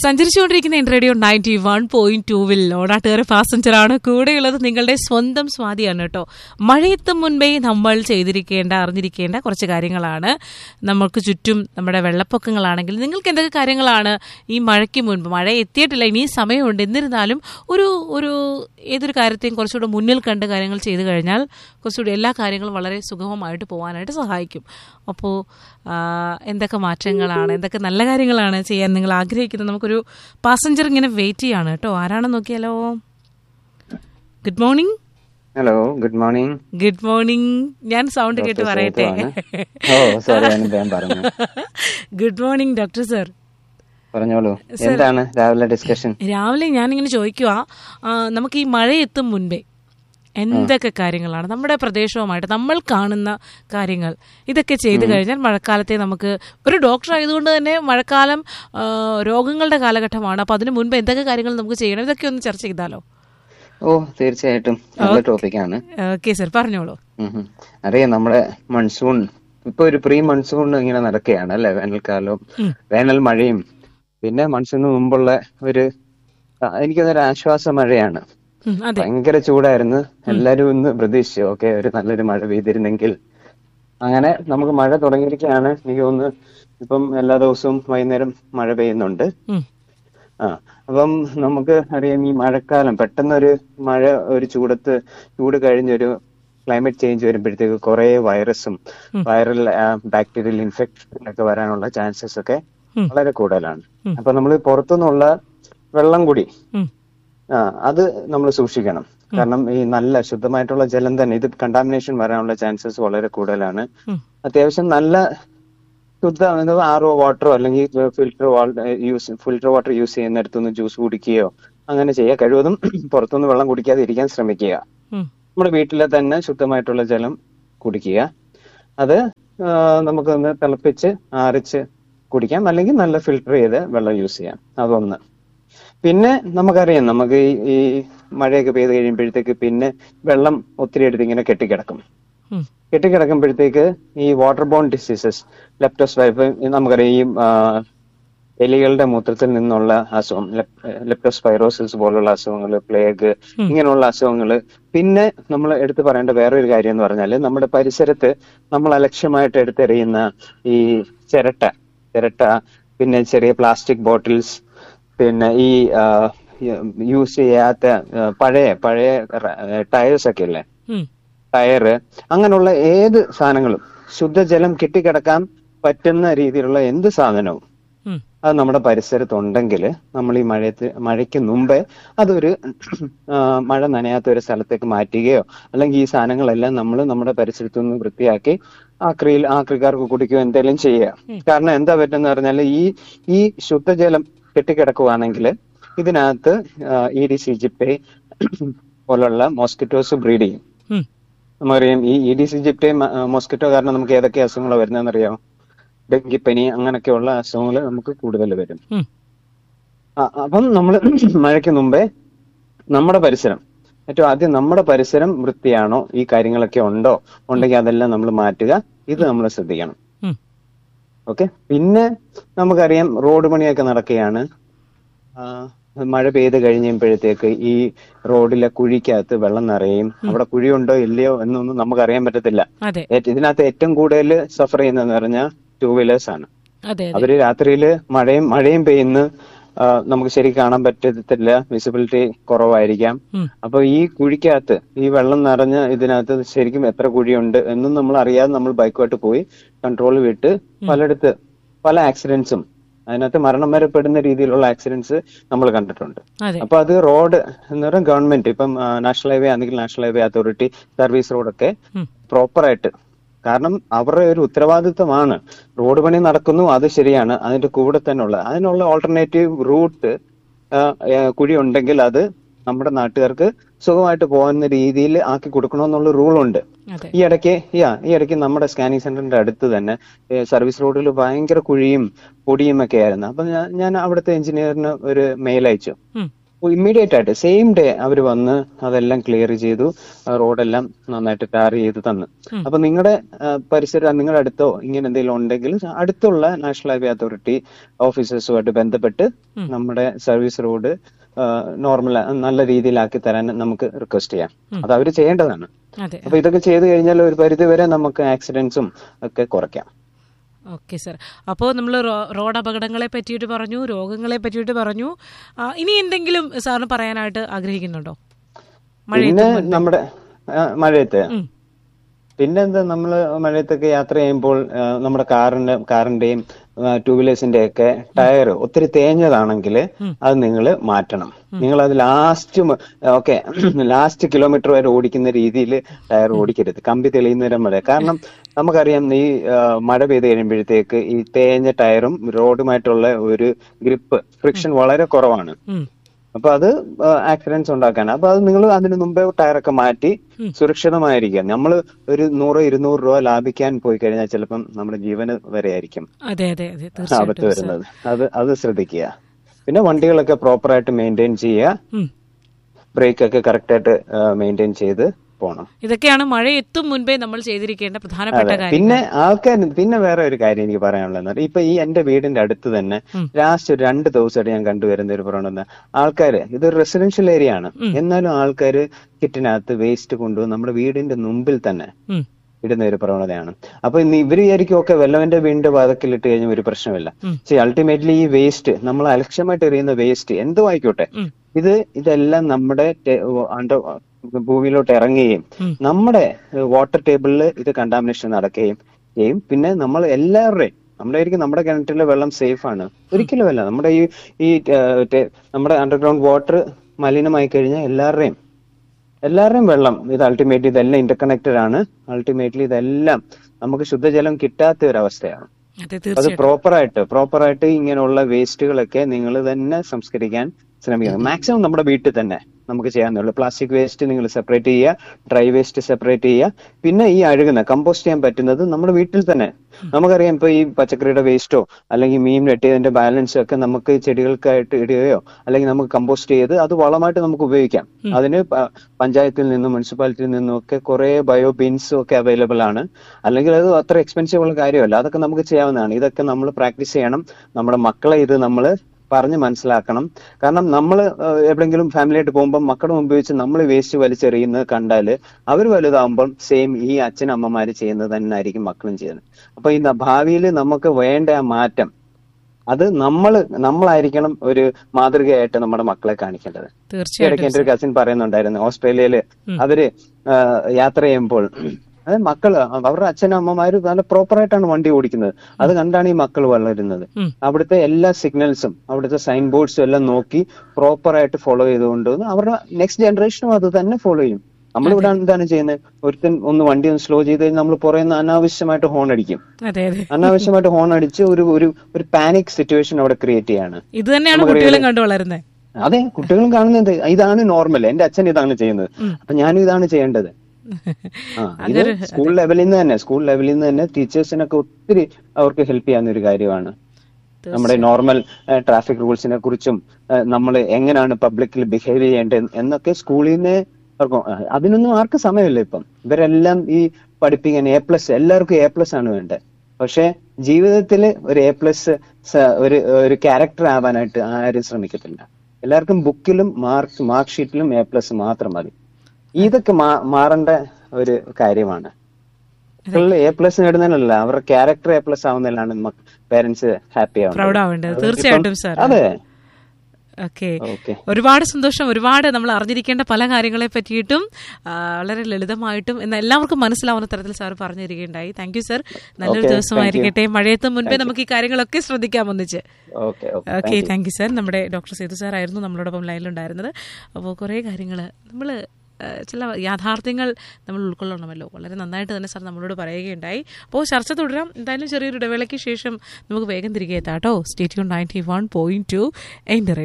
സഞ്ചരിച്ചുകൊണ്ടിരിക്കുന്ന എൻ radio ninety one point ടൂവിൽ ഓടാട്ടുകാരെ പാസഞ്ചർ ആണ് കൂടെയുള്ളത് നിങ്ങളുടെ സ്വന്തം സ്വാതിയാണ് കേട്ടോ മഴയെത്തും മുൻപേ നമ്മൾ ചെയ്തിരിക്കേണ്ട അറിഞ്ഞിരിക്കേണ്ട കുറച്ച് കാര്യങ്ങളാണ് നമുക്ക് ചുറ്റും നമ്മുടെ വെള്ളപ്പൊക്കങ്ങളാണെങ്കിൽ നിങ്ങൾക്ക് എന്തൊക്കെ കാര്യങ്ങളാണ് ഈ മഴയ്ക്ക് മുൻപ് മഴ എത്തിയിട്ടില്ല ഇനി സമയമുണ്ട് എന്നിരുന്നാലും ഒരു ഒരു ഏതൊരു കാര്യത്തെയും കുറച്ചുകൂടെ മുന്നിൽ കണ്ട് കാര്യങ്ങൾ ചെയ്തു കഴിഞ്ഞാൽ കുറച്ചുകൂടി എല്ലാ കാര്യങ്ങളും വളരെ സുഗമമായിട്ട് പോകാനായിട്ട് സഹായിക്കും അപ്പോൾ എന്തൊക്കെ മാറ്റങ്ങളാണ് എന്തൊക്കെ നല്ല കാര്യങ്ങളാണ് ചെയ്യാൻ നിങ്ങൾ ആഗ്രഹിക്കുന്നത് നമുക്കൊരു പാസഞ്ചർ ഇങ്ങനെ വെയിറ്റ് ചെയ്യാണ് കേട്ടോ ആരാണെന്ന് നോക്കിയാലോ good morning hello good morning good morning ഞാൻ സൗണ്ട് കേട്ട് പറയട്ടെ ഓ സോറി അനുഭവം പറഞ്ഞു ഗുഡ് മോർണിംഗ് ഡോക്ടർ സർ പറഞ്ഞോളൂ എന്താണ് രാവിലെ ഡിസ്കഷൻ രാവിലെ ഞാനിങ്ങനെ ചോദിക്കുക നമുക്ക് ഈ മഴ എത്തും മുൻപേ എന്തൊക്കെ കാര്യങ്ങളാണ് നമ്മുടെ പ്രദേശവുമായിട്ട് നമ്മൾ കാണുന്ന കാര്യങ്ങൾ ഇതൊക്കെ ചെയ്തു കഴിഞ്ഞാൽ മഴക്കാലത്തെ നമുക്ക് ഒരു ഡോക്ടർ ആയതുകൊണ്ട് തന്നെ മഴക്കാലം ആ, രോഗങ്ങളുടെ കാലഘട്ടമാണ് അപ്പൊ അതിനു മുൻപ് എന്തൊക്കെ കാര്യങ്ങൾ നമുക്ക് ചെയ്യണം ഇതൊക്കെ ഒന്ന് ചർച്ച ചെയ്താലോ ഓ തീർച്ചയായിട്ടും നല്ല ടോപ്പിക്കാണ് ഓക്കെ സർ പറഞ്ഞോളൂ അറിയാം നമ്മുടെ മൺസൂൺ ഇപ്പൊ ഒരു പ്രീ മൺസൂൺ ഇങ്ങനെ നടക്കുകയാണ് അല്ലെ വേനൽക്കാലവും വേനൽ മഴയും പിന്നെ മൺസൂണിന് മുമ്പുള്ള ഒരു ആ, എനിക്കതൊരു ആശ്വാസ മഴയാണ് ഉം, അതെ ഭയങ്കര ചൂടായിരുന്നു എല്ലാരും ഒന്ന് പ്രതീക്ഷിച്ചു ഓക്കെ ഒരു നല്ലൊരു മഴ പെയ്തിരുന്നെങ്കിൽ അങ്ങനെ നമുക്ക് മഴ തുടങ്ങിയിരിക്കുകയാണ് എനിക്ക് തോന്നുന്നു ഇപ്പം എല്ലാ ദിവസവും വൈകുന്നേരം മഴ പെയ്യുന്നുണ്ട് ഉം, ആ അപ്പം നമുക്ക് അറിയാം ഈ മഴക്കാലം പെട്ടെന്നൊരു മഴ ഒരു ചൂടത്ത് ചൂട് കഴിഞ്ഞൊരു ക്ലൈമറ്റ് ചേഞ്ച് വരുമ്പോഴത്തേക്ക് കുറെ വൈറസും വൈറൽ ബാക്ടീരിയൽ ഇൻഫെക്ഷൻ ഒക്കെ വരാനുള്ള ചാൻസസ് ഒക്കെ ഉം. വളരെ കൂടുതലാണ് അപ്പൊ നമ്മൾ പുറത്തുനിന്നുള്ള വെള്ളം കൂടി ഉം, ആ അത് നമ്മൾ സൂക്ഷിക്കണം കാരണം ഈ നല്ല ശുദ്ധമായിട്ടുള്ള ജലം തന്നെ ഇത് കണ്ടാമിനേഷൻ വരാനുള്ള ചാൻസസ് വളരെ കൂടുതലാണ് ഉം. അത്യാവശ്യം നല്ല ശുദ്ധ ആർ ഒ വാട്ടറോ അല്ലെങ്കിൽ filter use filter water use ചെയ്യുന്നിടത്തുനിന്ന് ജ്യൂസ് കുടിക്കുകയോ അങ്ങനെ ചെയ്യുക കഴിവതും പുറത്തുനിന്ന് വെള്ളം കുടിക്കാതെ ഇരിക്കാൻ ശ്രമിക്കുക ഉം, നമ്മുടെ വീട്ടിലെ തന്നെ ശുദ്ധമായിട്ടുള്ള ജലം കുടിക്കുക അത് ആ, നമുക്കൊന്ന് തിളപ്പിച്ച് ആറിച്ച് കുടിക്കാം അല്ലെങ്കിൽ നല്ല ഫിൽട്ടർ ചെയ്ത് വെള്ളം യൂസ് ചെയ്യാം അതൊന്ന് പിന്നെ നമുക്കറിയാം നമുക്ക് ഈ ഈ മഴയൊക്കെ പെയ്ത് കഴിയുമ്പോഴത്തേക്ക് പിന്നെ വെള്ളം ഒത്തിരി എടുത്ത് ഇങ്ങനെ കെട്ടിക്കിടക്കും ഉം, കെട്ടിക്കിടക്കുമ്പോഴത്തേക്ക് ഈ വാട്ടർ ബോൺ ഡിസീസസ് ലെപ്റ്റോസ്പൈപ്പ് നമുക്കറിയാം ഈ ആ, എലികളുടെ മൂത്രത്തിൽ നിന്നുള്ള അസുഖം ലെപ്റ്റോസ്പൈറോസിസ് പോലുള്ള അസുഖങ്ങൾ പ്ലേഗ് ഇങ്ങനെയുള്ള അസുഖങ്ങൾ പിന്നെ നമ്മൾ എടുത്തു പറയേണ്ട വേറൊരു കാര്യം എന്ന് പറഞ്ഞാൽ നമ്മുടെ പരിസരത്ത് നമ്മൾ അലക്ഷ്യമായിട്ട് എടുത്തെറിയുന്ന ഈ ചിരട്ട ചിരട്ട പിന്നെ ചെറിയ പ്ലാസ്റ്റിക് ബോട്ടിൽസ് പിന്നെ ഈ യൂസ് ചെയ്യാത്ത ആ, പഴയ പഴയ ടയേഴ്സ് ഒക്കെ ഇല്ലേ ഉം, ടയറ് അങ്ങനെയുള്ള ഏത് സാധനങ്ങളും ശുദ്ധജലം കെട്ടിക്കിടക്കാൻ പറ്റുന്ന രീതിയിലുള്ള എന്ത് സാധനവും ഉം, അത് നമ്മുടെ പരിസരത്തുണ്ടെങ്കിൽ നമ്മൾ ഈ മഴയത്ത് മഴയ്ക്ക് മുമ്പേ അതൊരു ആ, മഴ നനയാത്ത ഒരു സ്ഥലത്തേക്ക് മാറ്റുകയോ അല്ലെങ്കിൽ ഈ സാധനങ്ങളെല്ലാം നമ്മൾ നമ്മുടെ പരിസരത്തു നിന്ന് വൃത്തിയാക്കി ആക്രിയിൽ ആക്രിക്കാർക്ക് കുടിക്കുകയോ എന്തെങ്കിലും ചെയ്യുക കാരണം എന്താ പറ്റുന്ന പറഞ്ഞാൽ ഈ ഈ ശുദ്ധജലം കെട്ടിക്കിടക്കുവാണെങ്കിൽ ഇതിനകത്ത് ഇ ഡി സി ജിപ്റ്റേ പോലുള്ള മോസ്കിറ്റോസ് ബ്രീഡ് ചെയ്യും ഉം, നമുക്കറിയാം ഈ ഇ ഡി സി ജിപ്റ്റേ മോസ്കിറ്റോ കാരണം നമുക്ക് ഏതൊക്കെ അസുഖങ്ങളാണ് വരുന്നതെന്ന് അറിയാമോ ഡെങ്കിപ്പനി അങ്ങനെയൊക്കെയുള്ള അസുഖങ്ങൾ നമുക്ക് കൂടുതൽ വരും ഉം, ആ, അപ്പം നമ്മൾ മഴയ്ക്ക് മുമ്പേ നമ്മുടെ പരിസരം ഏറ്റവും ആദ്യം നമ്മുടെ പരിസരം വൃത്തിയാണോ ഈ കാര്യങ്ങളൊക്കെ ഉണ്ടോ ഉണ്ടെങ്കിൽ അതെല്ലാം നമ്മൾ മാറ്റുക ഇത് നമ്മൾ ശ്രദ്ധിക്കണം ഉം, ഓക്കെ പിന്നെ നമുക്കറിയാം റോഡ് പണിയൊക്കെ നടക്കുകയാണ് ആ, മഴ പെയ്ത് കഴിഞ്ഞപ്പോഴത്തേക്ക് ഈ റോഡിലെ കുഴിക്കകത്ത് വെള്ളം നിറയും അവിടെ കുഴിയുണ്ടോ ഇല്ലയോ എന്നൊന്നും നമുക്ക് അറിയാൻ പറ്റത്തില്ല അതെ ഏറ്റ് ഇതിനകത്ത് ഏറ്റവും കൂടുതൽ സഫർ ചെയ്യുന്നതെന്ന് പറഞ്ഞാൽ ടൂ വീലേഴ്സ് ആണ് അതെ അതെ അവര് രാത്രിയിൽ മഴയും മഴയും പെയ്യുന്നു ആ, നമുക്ക് ശരി കാണാൻ പറ്റത്തില്ല വിസിബിലിറ്റി കുറവായിരിക്കാം ഉം, അപ്പൊ ഈ കുഴിക്കകത്ത് ഈ വെള്ളം നിറഞ്ഞ ഇതിനകത്ത് ശരിക്കും എത്ര കുഴിയുണ്ട് എന്നും നമ്മൾ അറിയാതെ നമ്മൾ ബൈക്കുമായിട്ട് പോയി കൺട്രോൾ വിട്ട് പലയിടത്ത് പല ആക്സിഡന്റ്സും അതിനകത്ത് മരണം വരെ പെടുന്ന രീതിയിലുള്ള ആക്സിഡന്റ്സ് നമ്മൾ കണ്ടിട്ടുണ്ട് അതെ അപ്പൊ അത് റോഡ് എന്ന് പറയുന്നത് ഗവൺമെന്റ് ഇപ്പം നാഷണൽ ഹൈവേ ആണെങ്കിൽ നാഷണൽ ഹൈവേ അതോറിറ്റി സർവീസ് റോഡൊക്കെ ഉം, പ്രോപ്പർ ആയിട്ട് കാരണം അവരുടെ ഒരു ഉത്തരവാദിത്തമാണ് റോഡ് പണി നടക്കുന്നു അത് ശരിയാണ് അതിന്റെ കൂടെ തന്നെ ഉള്ള അതിനുള്ള ഓൾട്ടർനേറ്റീവ് റൂട്ട് കുഴി ഉണ്ടെങ്കിൽ അത് നമ്മുടെ നാട്ടുകാർക്ക് സുഖമായിട്ട് പോകുന്ന രീതിയിൽ ആക്കി കൊടുക്കണമെന്നുള്ള റൂളുണ്ട് അതെ ഈ ഇടയ്ക്ക് യാ ഈ ഇടയ്ക്ക് നമ്മുടെ സ്കാനിങ് സെന്ററിന്റെ അടുത്ത് തന്നെ ഏ, സർവീസ് റോഡിൽ ഭയങ്കര കുഴിയും പൊടിയും ഒക്കെ ആയിരുന്നു അപ്പൊ ഞാൻ ഞാൻ അവിടുത്തെ എഞ്ചിനീയറിന് ഒരു മെയിൽ അയച്ചു ഉം, ഇമ്മീഡിയറ്റ് ആയിട്ട് സെയിം ഡേ അവർ വന്ന് അതെല്ലാം ക്ലിയർ ചെയ്തു ആ റോഡെല്ലാം നന്നായിട്ട് ടാർ ചെയ്ത് തന്നു അപ്പൊ നിങ്ങളുടെ പരിസരം നിങ്ങളുടെ അടുത്തോ ഇങ്ങനെ എന്തെങ്കിലും ഉണ്ടെങ്കിൽ അടുത്തുള്ള നാഷണൽ ഹൈവേ അതോറിറ്റി ഓഫീസേഴ്സുമായിട്ട് ബന്ധപ്പെട്ട് നമ്മുടെ സർവീസ് റോഡ് നോർമൽ നല്ല രീതിയിലാക്കി തരാൻ നമുക്ക് റിക്വസ്റ്റ് ചെയ്യാം അത് അവർ ചെയ്യേണ്ടതാണ് അതെ അപ്പൊ ഇതൊക്കെ ചെയ്തു കഴിഞ്ഞാൽ ഒരു പരിധി വരെ നമുക്ക് ആക്സിഡൻസും ഒക്കെ കുറയ്ക്കാം ഓക്കെ സർ അപ്പോൾ നമ്മൾ റോഡ് അപകടങ്ങളെ പറ്റിയിട്ട് പറഞ്ഞു രോഗങ്ങളെ പറ്റിയിട്ട് പറഞ്ഞു ആ, ഇനി എന്തെങ്കിലും സാറിന് പറയാനായിട്ട് ആഗ്രഹിക്കുന്നുണ്ടോ പിന്നെ നമ്മുടെ ആ, മഴയത്ത് ഉം. പിന്നെന്താ നമ്മള് മഴയത്തൊക്കെ യാത്ര ചെയ്യുമ്പോൾ ആ, നമ്മുടെ കാറിന്റെ കാറിന്റെയും ടൂ വീലേഴ്സിന്റെ ഒക്കെ ടയർ ഒത്തിരി തേഞ്ഞതാണെങ്കിൽ അത് നിങ്ങൾ മാറ്റണം നിങ്ങൾ അത് ലാസ്റ്റ് ഓക്കെ ലാസ്റ്റ് കിലോമീറ്റർ വരെ ഓടിക്കുന്ന രീതിയിൽ ടയർ ഓടിക്കരുത് കമ്പി തെളിയുന്നേരം വരെ കാരണം നമുക്കറിയാം ഈ ആ, മഴ പെയ്ത് കഴിയുമ്പോഴത്തേക്ക് ഈ തേഞ്ഞ ടയറും റോഡുമായിട്ടുള്ള ഒരു ഗ്രിപ്പ് ഫ്രിക്ഷൻ വളരെ കുറവാണ് ഉം. അപ്പൊ അത് ആക്സിഡൻസ് ഉണ്ടാക്കാൻ അപ്പൊ അത് നിങ്ങൾ അതിന് മുമ്പേ ടയറൊക്കെ മാറ്റി സുരക്ഷിതമായിരിക്കുക നമ്മൾ ഒരു നൂറ് ഇരുന്നൂറ് രൂപ ലാഭിക്കാൻ പോയി കഴിഞ്ഞാൽ ചിലപ്പം നമ്മുടെ ജീവന് വരെ ആയിരിക്കും അതെ അതെ അതെ ആപത്ത് തീർച്ചയായിട്ടും സർ. വരുന്നത് അത് അത് ശ്രദ്ധിക്കുക പിന്നെ വണ്ടികളൊക്കെ പ്രോപ്പറായിട്ട് മെയിൻറ്റെയിൻ ചെയ്യുക ഉം. ബ്രേക്ക് ഒക്കെ കറക്റ്റായിട്ട് മെയിൻറ്റെയിൻ ചെയ്ത് പോകണം ഇതൊക്കെയാണ് മഴ എത്തും മുൻപേ നമ്മൾ ചെയ്തിരിക്കേണ്ട പ്രധാനപ്പെട്ട കാര്യം പിന്നെ ആൾക്കാർ പിന്നെ വേറെ ഒരു കാര്യം എനിക്ക് പറയാനുള്ളത് ഇപ്പൊ ഈ എന്റെ വീടിന്റെ അടുത്ത് തന്നെ ലാസ്റ്റ് ഒരു രണ്ട് ദിവസമായിട്ട് ഞാൻ കണ്ടുവരുന്ന ഒരു പ്രവണത ആൾക്കാര് ഇതൊരു റെസിഡൻഷ്യൽ ഏരിയ ആണ് എന്നാലും ആൾക്കാര് കിറ്റിനകത്ത് വേസ്റ്റ് കൊണ്ടുവന്ന് നമ്മുടെ വീടിന്റെ മുമ്പിൽ തന്നെ ഉം. ഇടുന്ന ഒരു പ്രവണതയാണ് അപ്പൊ ഇന്ന് ഇവര് വിചാരിക്കും ഒക്കെ വെള്ളവന്റെ വീടിന്റെ വാതക്കിൽ ഇട്ട് കഴിഞ്ഞാൽ ഒരു പ്രശ്നമില്ല പക്ഷെ അൾട്ടിമേറ്റ്ലി ഈ വേസ്റ്റ് നമ്മൾ അലക്ഷ്യമായിട്ട് എറിയുന്ന വേസ്റ്റ് എന്തോ ആയിക്കോട്ടെ ഇത് ഇതെല്ലാം നമ്മുടെ അണ്ടർ ഭൂമിയിലോട്ട് ഇറങ്ങുകയും നമ്മുടെ വാട്ടർ ടേബിളിൽ ഇത് കണ്ടാമിനേഷൻ നടക്കുകയും ചെയ്യും പിന്നെ നമ്മൾ എല്ലാവരുടെയും നമ്മുടെ ആയിരിക്കും നമ്മുടെ കിണറ്റിലെ വെള്ളം സേഫ് ആണ് ഒരിക്കലുമല്ല നമ്മുടെ ഈ ഈ ഏഹ്, ടെ- നമ്മുടെ അണ്ടർഗ്രൗണ്ട് വാട്ടർ മലിനമായി കഴിഞ്ഞാൽ എല്ലാവരുടെയും എല്ലാവരുടെയും വെള്ളം ഇത് അൾട്ടിമേറ്റ്ലി ഇതെല്ലാം ഇന്റർകണക്റ്റഡ് ആണ് അൾട്ടിമേറ്റ്ലി ഇതെല്ലാം നമുക്ക് ശുദ്ധജലം കിട്ടാത്ത ഒരു അവസ്ഥയാണ് അതെ അത് തീർച്ചയായിട്ടും പ്രോപ്പറായിട്ട് പ്രോപ്പറായിട്ട് ഇങ്ങനെയുള്ള വേസ്റ്റുകളൊക്കെ നിങ്ങൾ തന്നെ സംസ്കരിക്കാൻ ശ്രമിക്കണം മാക്സിമം നമ്മുടെ വീട്ടിൽ തന്നെ നമുക്ക് ചെയ്യാവുന്നുള്ളൂ പ്ലാസ്റ്റിക് വേസ്റ്റ് നിങ്ങൾ സെപ്പറേറ്റ് ചെയ്യുക ഡ്രൈ വേസ്റ്റ് സെപ്പറേറ്റ് ചെയ്യുക പിന്നെ ഈ അഴുകുന്ന കമ്പോസ്റ്റ് ചെയ്യാൻ പറ്റുന്നത് നമ്മുടെ വീട്ടിൽ തന്നെ നമുക്കറിയാം ഇപ്പൊ ഈ പച്ചക്കറിയുടെ വേസ്റ്റോ അല്ലെങ്കിൽ മീൻ വെട്ടിയതിന്റെ ബാലൻസോ ഒക്കെ നമുക്ക് ചെടികൾക്കായിട്ട് ഇടുകയോ അല്ലെങ്കിൽ നമുക്ക് കമ്പോസ്റ്റ് ചെയ്ത് അത് വളമായിട്ട് നമുക്ക് ഉപയോഗിക്കാം അതിന് പ- പഞ്ചായത്തിൽ നിന്നും മുനിസിപ്പാലിറ്റിയിൽ നിന്നും ഒക്കെ കുറെ ബയോ ബിൻസും ഒക്കെ അവൈലബിൾ ആണ് അല്ലെങ്കിൽ അത് അത്ര എക്സ്പെൻസീവ് ഉള്ള കാര്യമല്ല അതൊക്കെ നമുക്ക് ചെയ്യാവുന്നതാണ് ഇതൊക്കെ നമ്മൾ പ്രാക്ടീസ് ചെയ്യണം നമ്മുടെ മക്കളെ ഇത് നമ്മൾ പറഞ്ഞ് മനസ്സിലാക്കണം കാരണം നമ്മൾ എവിടെങ്കിലും ഫാമിലി ആയിട്ട് പോകുമ്പോൾ മക്കളുടെ മുമ്പ് വെച്ച് നമ്മൾ വേസ്റ്റ് വലിച്ചെറിയുന്നത് കണ്ടാല് അവർ വലുതാവുമ്പം സെയിം ഈ അച്ഛനും അമ്മമാര് ചെയ്യുന്നത് തന്നെ ആയിരിക്കും മക്കളും ചെയ്യുന്നത് അപ്പൊ ഈ ഭാവിയിൽ നമുക്ക് വേണ്ട ആ മാറ്റം അത് നമ്മൾ നമ്മളായിരിക്കണം ഒരു മാതൃകയായിട്ട് നമ്മുടെ മക്കളെ കാണിക്കേണ്ടത് ഇടയ്ക്ക് തീർച്ചയായിട്ടും എന്റെ ഒരു കസിൻ പറയുന്നുണ്ടായിരുന്നു ഓസ്ട്രേലിയയില് അവര് ആ, യാത്ര ചെയ്യുമ്പോൾ അത് മക്കള് അവരുടെ അച്ഛനും അമ്മമാരും നല്ല പ്രോപ്പറായിട്ടാണ് വണ്ടി ഓടിക്കുന്നത് അത് കണ്ടാണ് ഈ മക്കൾ വളരുന്നത് ഉം. അവിടുത്തെ എല്ലാ സിഗ്നൽസും അവിടുത്തെ സൈൻ ബോർഡ്സും എല്ലാം നോക്കി പ്രോപ്പറായിട്ട് ഫോളോ ചെയ്തുകൊണ്ട് വന്ന് അവരുടെ നെക്സ്റ്റ് ജനറേഷനും അത് തന്നെ ഫോളോ ചെയ്യും നമ്മളിവിടെ എന്താണ് ചെയ്യുന്നത് ഒരുത്തൻ ഒന്ന് വണ്ടി ഒന്ന് സ്ലോ ചെയ്ത് കഴിഞ്ഞാൽ നമ്മൾ പുറമെ നിന്ന് അനാവശ്യമായിട്ട് ഹോൺ അടിക്കും അതെ അതെ അനാവശ്യമായിട്ട് ഹോൺ അടിച്ച് ഒരു ഒരു ഒരു പാനിക് സിറ്റുവേഷൻ അവിടെ ക്രിയേറ്റ് ചെയ്യാണ് ഇത് തന്നെയാണ് കുട്ടികളും കണ്ടു വളരുന്നത് അതെ കുട്ടികളും കാണുന്നത് ഇതാണ് നോർമൽ എന്റെ അച്ഛൻ ഇതാണ് ചെയ്യുന്നത് അപ്പൊ ഞാനും ഇതാണ് ചെയ്യേണ്ടത് ആ ഇത് സ്കൂൾ ലെവലിൽ നിന്ന് തന്നെ സ്കൂൾ ലെവലിൽ നിന്ന് തന്നെ ടീച്ചേഴ്സിനൊക്കെ ഒത്തിരി അവർക്ക് ഹെൽപ്പ് ചെയ്യാവുന്ന ഒരു കാര്യമാണ് നമ്മുടെ നോർമൽ ട്രാഫിക് റൂൾസിനെ കുറിച്ചും നമ്മൾ എങ്ങനെയാണ് പബ്ലിക്കിൽ ബിഹേവ് ചെയ്യേണ്ടത് എന്നൊക്കെ സ്കൂളിൽ നിന്ന് അവർക്ക് അതിനൊന്നും ആർക്കും സമയമില്ല ഇപ്പം ഇവരെല്ലാം ഈ പഠിപ്പിക്കാൻ എ പ്ലസ് എല്ലാവർക്കും എ പ്ലസ് ആണ് വേണ്ടത് പക്ഷെ ജീവിതത്തിൽ ഒരു എ പ്ലസ് ഒരു ഒരു ക്യാരക്ടർ ആവാനായിട്ട് ആരും ശ്രമിക്കത്തില്ല എല്ലാവർക്കും ബുക്കിലും മാർക്ക് മാർക്ക് ഷീറ്റിലും എ പ്ലസ് മാത്രം മതി ഇതൊക്കെ മാ- മാറേണ്ട ഒരു കാര്യമാണ് മക്കളിൽ എ പ്ലസ് നേടുന്നതിനല്ല അവരുടെ ക്യാരക്ടർ എ പ്ലസ് ആവുന്നതിലാണ് പേരൻസ് ഹാപ്പി പ്രൗഡ് ആവേണ്ടത് തീർച്ചയായിട്ടും സാർ അതെ ഓക്കെ ഓക്കെ ഒരുപാട് സന്തോഷം ഒരുപാട് നമ്മൾ അറിഞ്ഞിരിക്കേണ്ട പല കാര്യങ്ങളെ പറ്റിയിട്ടും ആ, വളരെ ലളിതമായിട്ടും എന്നാൽ എല്ലാവർക്കും മനസ്സിലാവുന്ന തരത്തിൽ സാർ പറഞ്ഞു തരികയുണ്ടായി താങ്ക് യു സർ നല്ലൊരു Okay, ദിവസമായിരിക്കട്ടെ മഴയത്ത് മുൻപേ നമുക്ക് ഈ കാര്യങ്ങളൊക്കെ ശ്രദ്ധിക്കാം ഒന്നിച്ച് okay okay okay thank you sir നമ്മുടെ ഡോക്ടർ സേതു സാർ ആയിരുന്നു നമ്മളോടൊപ്പം ലൈനിലുണ്ടായിരുന്നത് അപ്പോൾ കുറേ കാര്യങ്ങൾ നമ്മൾ ചില യാഥാർത്ഥ്യങ്ങൾ നമ്മൾ ഉൾക്കൊള്ളണമല്ലോ വളരെ നന്നായിട്ട് തന്നെ സാർ നമ്മളോട് പറയുകയുണ്ടായി അപ്പോൾ ചർച്ച തുടരാം എന്തായാലും ചെറിയൊരു ഇടവേളയ്ക്ക് ശേഷം നമുക്ക് വേഗം തിരികെ എത്താം കേട്ടോ stay tune ninety one point two എൻ്റെ